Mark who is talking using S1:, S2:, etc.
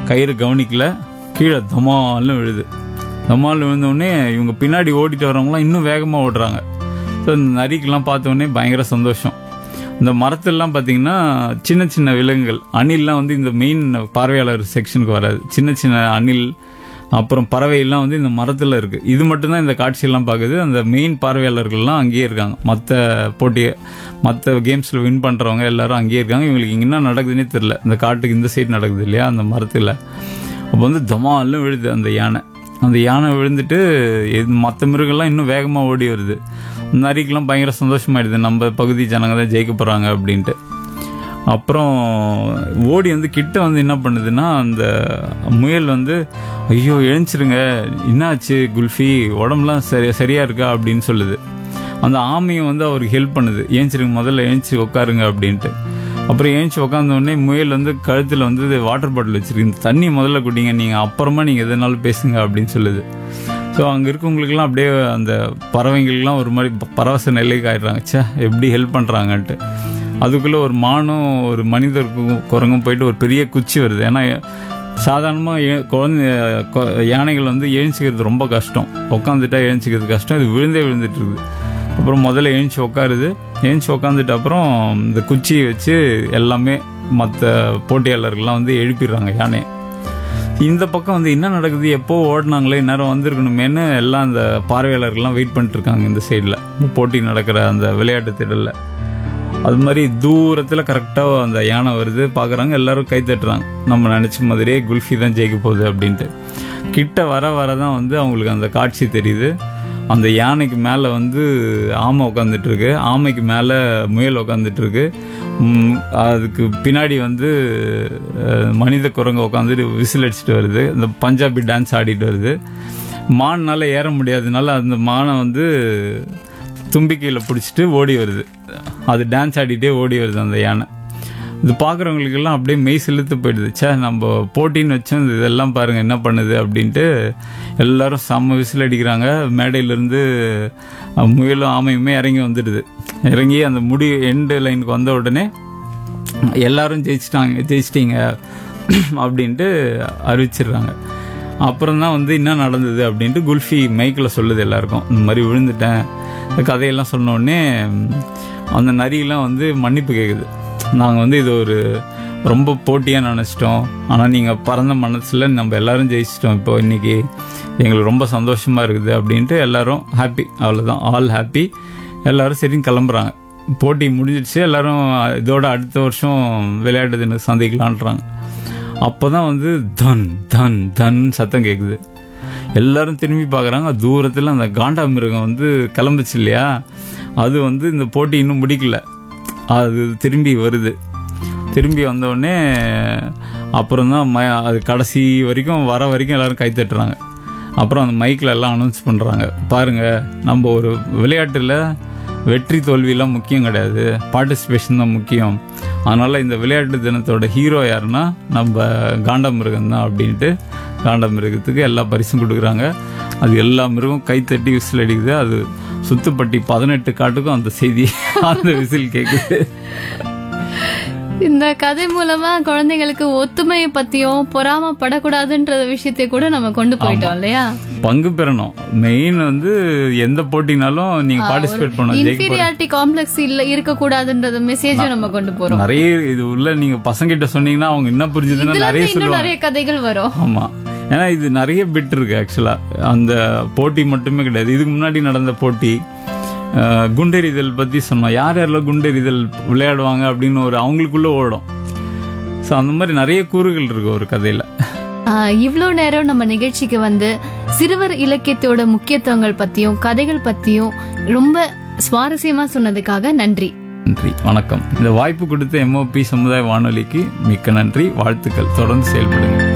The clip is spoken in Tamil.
S1: கயிறு கவனிக்கல கீழே தமால்னு விழுது தமால்னு விழுந்தோடனே இவங்க பின்னாடி ஓடிட்டு வரவங்களாம் இன்னும் வேகமாக ஓடுறாங்க ஸோ இந்த நரிக்கெல்லாம் பார்த்த உடனே பயங்கர சந்தோஷம் இந்த மரத்துலலாம் பார்த்தீங்கன்னா சின்ன சின்ன விலங்குகள் அணில்லாம் வந்து இந்த மெயின் பார்வையாளர் செக்ஷனுக்கு வராது சின்ன சின்ன அணில் அப்புறம் பறவை எல்லாம் வந்து இந்த மரத்தில் இருக்கு இது மட்டும்தான் இந்த காட்சியெல்லாம் பார்க்குது அந்த மெயின் பார்வையாளர்கள்லாம் அங்கேயே இருக்காங்க மற்ற போட்டியை மற்ற கேம்ஸில் வின் பண்ணுறவங்க எல்லாரும் அங்கேயே இருக்காங்க இவங்களுக்கு இங்க என்ன நடக்குதுன்னே தெரில இந்த காட்டுக்கு இந்த சைடு நடக்குது இல்லையா அந்த மரத்தில் அப்போ வந்து தமாலும் விழுது அந்த யானை அந்த யானை விழுந்துட்டு மற்ற மிருகம்லாம் இன்னும் வேகமாக ஓடி வருது நரிக்கெல்லாம் பயங்கர சந்தோஷமாயிடுது நம்ம பகுதி ஜனங்க தான் ஜெயிக்க போகிறாங்க அப்படின்ட்டு அப்புறம் ஓடி வந்து கிட்ட வந்து என்ன பண்ணுதுன்னா அந்த முயல் வந்து ஐயோ எழுந்திருங்க என்னாச்சு குல்ஃபி உடம்புலாம் சரி சரியா இருக்கா அப்படின்னு சொல்லுது அந்த ஆமையும் வந்து அவருக்கு ஹெல்ப் பண்ணுது ஏஞ்சிருங்க முதல்ல ஏஞ்சி உட்காருங்க அப்படின்ட்டு அப்புறம் ஏஞ்சி உட்காந்த உடனே முயல் வந்து கழுத்தில் வந்து வாட்டர் பாட்டில் வச்சிருக்கு இந்த தண்ணி முதல்ல குடிங்க நீங்கள் அப்புறமா நீங்கள் எதனாலும் பேசுங்க அப்படின்னு சொல்லுது ஸோ அங்கே இருக்கவங்களுக்குலாம் அப்படியே அந்த பறவைங்களுக்குலாம் ஒரு மாதிரி ப- பரவச நிலைக்கு ஆயிடுறாங்க ச்சே எப்படி ஹெல்ப் பண்ணுறாங்கன்ட்டு அதுக்குள்ளே ஒரு மானும் ஒரு மனிதருக்கும் குரங்கும் போயிட்டு ஒரு பெரிய குச்சி வருது ஏன்னா சாதாரணமாக குழந்தை கொ- யானைகள் வந்து எழுஞ்சிக்கிறது ரொம்ப கஷ்டம் உட்காந்துட்டா எழுஞ்சிக்கிறது கஷ்டம் இது விழுந்தே விழுந்துட்டு இருக்குது அப்புறம் முதல்ல எழுந்துச்சி உட்காருது எழுந்துச்சி உட்காந்துட்டு அப்புறம் இந்த குச்சியை வச்சு எல்லாமே மற்ற போட்டியாளர்கள்லாம் வந்து எழுப்பிடுறாங்க யானையை இந்த பக்கம் வந்து என்ன நடக்குது எப்போ ஓடினாங்களே நேரம் வந்திருக்கணுமேனு எல்லாம் அந்த பார்வையாளர்கள்லாம் வெயிட் பண்ணிட்டு இருக்காங்க இந்த சைடில் போட்டி நடக்கிற அந்த விளையாட்டு திடலில் அது மாதிரி தூரத்தில் கரெக்டாக அந்த யானை வருது பார்க்குறாங்க எல்லாரும் கை தட்டுறாங்க நம்ம நினச்ச மாதிரியே குல்ஃபி தான் ஜெயிக்க போகுது அப்படின்ட்டு கிட்ட வர வர தான் வந்து அவங்களுக்கு அந்த காட்சி தெரியுது அந்த யானைக்கு மேலே வந்து ஆமை உட்காந்துட்டு இருக்கு ஆமைக்கு மேலே முயல் உட்காந்துட்டு இருக்கு ம், அதுக்கு பின்னாடி வந்து அஹ், மனித குரங்கு உட்காந்துட்டு விசில் அடிச்சுட்டு வருது இந்த பஞ்சாபி டான்ஸ் ஆடிட்டு வருது மான்னால ஏற முடியாதனால அந்த மானை வந்து தும்பிக்கையில் பிடிச்சிட்டு ஓடி வருது அது டான்ஸ் ஆடிட்டே ஓடி வருது அந்த யானை இது பார்க்குறவங்களுக்கெல்லாம் அப்படியே மெய் செலுத்து போயிடுது ச்சே நம்ம போட்டின்னு வச்சோம் இது இதெல்லாம் பாருங்க என்ன பண்ணுது அப்படின்ட்டு எல்லாரும் செம்ம விசில் அடிக்கிறாங்க மேடையிலேருந்து முயலும் ஆமையுமே இறங்கி வந்துடுது இறங்கி அந்த முடி எண்டு லைனுக்கு வந்த உடனே எல்லாரும் ஜெயிச்சிட்டாங்க ஜெயிச்சிட்டீங்க அப்படின்ட்டு அறிவிச்சிடுறாங்க அப்புறம் தான் வந்து என்ன நடந்தது அப்படின்ட்டு குல்ஃபி மைக்கில் சொல்லுது எல்லாருக்கும் இந்த மாதிரி விழுந்துட்டேன் இந்த கதையெல்லாம் சொன்ன உடனே ம், அந்த நரியெல்லாம் வந்து மன்னிப்பு கேட்குது நாங்கள் வந்து இது ஒரு ரொம்ப போட்டியாக நினச்சிட்டோம் ஆனால் நீங்கள் பறந்த மனசில் நம்ம எல்லாரும் ஜெயிச்சிட்டோம் இப்போ இன்னைக்கு எங்களுக்கு ரொம்ப சந்தோஷமாக இருக்குது அப்படின்ட்டு எல்லாரும் ஹாப்பி அவ்வளோதான் ஆல் ஹாப்பி எல்லாரும் சரின்னு கிளம்புறாங்க போட்டி முடிஞ்சிடுச்சு எல்லாரும் இதோட அடுத்த வருஷம் விளையாட்டு தின சந்திக்கலான்றாங்க அப்போதான் வந்து தன் தன் தன் சத்தம் கேட்குது எல்லாரும் திரும்பி பார்க்குறாங்க தூரத்தில் அந்த காண்டா மிருகம் வந்து கிளம்புச்சு இல்லையா அது வந்து இந்த போட்டி இன்னும் முடிக்கல அது திரும்பி வருது திரும்பி வந்தோடனே அப்புறம் தான் ம அது கடைசி வரைக்கும் வர வரைக்கும் எல்லாரும் கை தட்டுறாங்க அப்புறம் அந்த மைக்கில் எல்லாம் அனௌன்ஸ் பண்ணுறாங்க பாருங்க நம்ம ஒரு விளையாட்டில் வெற்றி தோல்வியெல்லாம் முக்கியம் கிடையாது பார்ட்டிசிபேஷன் தான் முக்கியம் அதனால் இந்த விளையாட்டு தினத்தோட ஹீரோ யாருன்னா நம்ம காண்டமிருகம் தான் அப்படின்ட்டு காண்டமிருகத்துக்கு எல்லா பரிசும் கொடுக்குறாங்க அது எல்லா மிருகம் கைத்தட்டி விசில் அடிக்குது அது சுத்துப்பட்டி பதினெட்டு காட்டுக்கும் அந்த செய்தி அந்த விசில் கேட்குது
S2: இந்த கதை மூலமா குழந்தைங்களுக்கு ஒத்துமையை பத்தியும் பொறாமப்படக்கூடாதுன்ற விஷயத்தை கூட நம்ம கொண்டு போயிட்டோம் இல்லையா
S1: பங்கு பெறணும் மெயின் வந்து எந்த போட்டினாலும் நீங்க பார்ட்டிசிபேட் பண்ணணும் ஜெயிக்க போற-
S2: இன்ஃபீரியாரிட்டி காம்ப்ளெக்ஸ் இல்ல இருக்க கூடாதுன்றத மெசேஜும் நம்ம கொண்டு போறோம்
S1: நிறைய இது உள்ள நீங்க பசங்கிட்ட சொன்னீங்கன்னா அவங்க என்ன புரிஞ்சுதுன்னா
S2: இதுல
S1: நிறைய
S2: இருந்து இன்னும்
S1: சொல்லுவாங்க
S2: நிறைய கதைகள் வரும்
S1: ஆமா ஏன்னா இது நிறைய பிட் இருக்கு ஆக்சுவலா அந்த போட்டி மட்டுமே கிடையாது இதுக்கு முன்னாடி நடந்த போட்டி அஹ், குண்டெறிதல் பத்தி சொன்னோம் யார் யாரெல்லாம் குண்டெறிதல் விளையாடுவாங்க அப்படின்னு ஒரு அவங்களுக்குள்ள ஓடும் ஸோ அந்த மாதிரி நிறைய கூறுகள் இருக்கு ஒரு கதையில
S2: ஆஹ் இவ்ளோ நேரம் நம்ம நிகழ்ச்சிக்கு வந்து சிறுவர் இலக்கியத்தோட முக்கியத்துவங்கள் பத்தியும் கதைகள் பத்தியும் ரொம்ப சுவாரஸ்யமா சொன்னதுக்காக நன்றி
S1: நன்றி வணக்கம் இந்த வாய்ப்பு கொடுத்த எம்ஓபி சமுதாய வானொலிக்கு மிக்க நன்றி வாழ்த்துக்கள் தொடர்ந்து செயல்படுங்க